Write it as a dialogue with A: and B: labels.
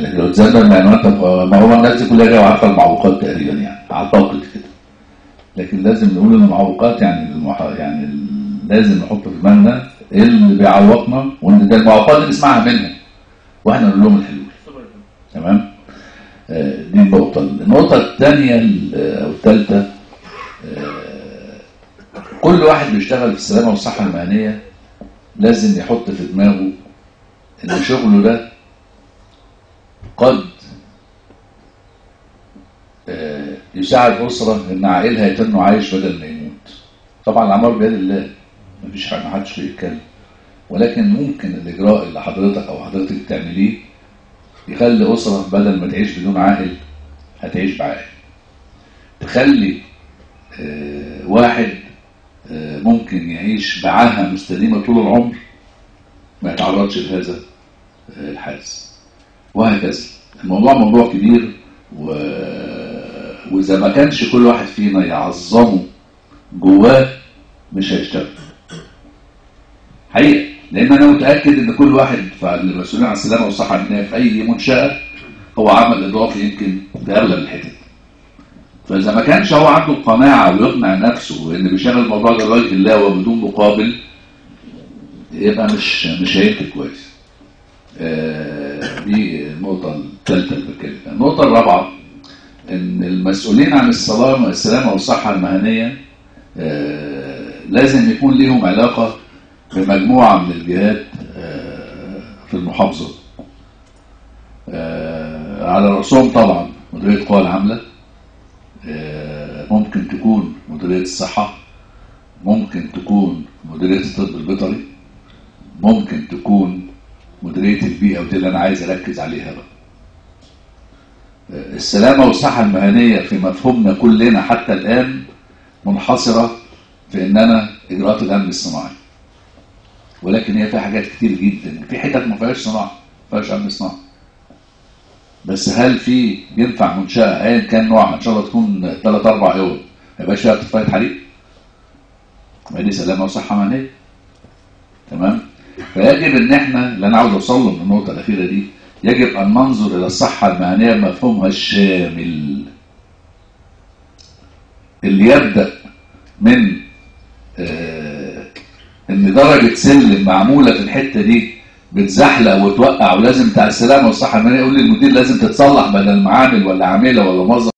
A: لكن لو تسألنا المعلومات ما هو الناس دي كلها جايه وعارفه المعوقات تقريبا يعني اعتقد كده لكن لازم نقول ان المعوقات يعني المح... يعني ال- لازم نحط في دماغنا ايه اللي بيعوقنا وان ده المعوقات اللي نسمعها منهم واحنا نقول لهم الحلول تمام آه، دي النقطة النقطة الثانية ال- أو الثالثة آه، كل واحد بيشتغل في السلامة والصحة المهنية لازم يحط في دماغه إن شغله ده قد آه، يساعد أسرة إن عائلها يتم عايش بدل ما يموت طبعا الأعمار بيد الله مفيش حاجة محدش بيتكلم ولكن ممكن الإجراء اللي حضرتك أو حضرتك تعمليه يخلي أسرة بدل ما تعيش بدون عائل هتعيش بعائل تخلي آه، واحد آه، ممكن يعيش بعاهة مستديمة طول العمر ما يتعرضش لهذا آه، الحادث وهكذا الموضوع موضوع كبير و... وإذا ما كانش كل واحد فينا يعظمه جواه مش هيشتغل حقيقة لأن أنا متأكد إن كل واحد في المسؤولين عن السلامة والصحة المهنية في أي منشأة هو عمل إضافي يمكن في أغلب الحتت فإذا ما كانش هو عنده القناعة ويقنع نفسه إن بيشتغل الموضوع ده لوجه الله وبدون مقابل يبقى مش مش هيمكن كويس. آه، دي النقطة الثالثة اللي بتكلم فيها. النقطة الرابعة إن المسؤولين عن السلامة السلامة والصحة المهنية آه، لازم يكون ليهم علاقة بمجموعة من الجهات آه، في المحافظة آه، على رأسهم طبعا مديرية القوى العاملة آه، ممكن تكون مديرية الصحة ممكن تكون مديرية الطب البيطري ممكن تكون مديرية البيئة ودي اللي أنا عايز أركز عليها بقى آه، السلامة والصحة المهنية في مفهومنا كلنا حتى الآن منحصرة في إن أنا إجراءات الأمن الصناعي ولكن هي فيها حاجات كتير جدا في حتت ما فيهاش صناعه ما فيهاش امن صناعي بس هل في ينفع منشاه ايا كان نوعها ان شاء الله تكون ثلاث اربع اوض ما يبقاش فيها طفايه حريق ما دي سلامه وصحه مهنيه تمام فيجب ان احنا اللي انا عاوز اوصل له من النقطه الاخيره دي يجب ان ننظر الى الصحه المهنيه بمفهومها الشامل اللي يبدا من آه ان درجة سلم معمولة في الحتة دي بتزحلق وتوقع ولازم بتاع السلامة والصحة المالية يقول للمدير لازم تتصلح بدل ما عامل ولا عاملة ولا موظف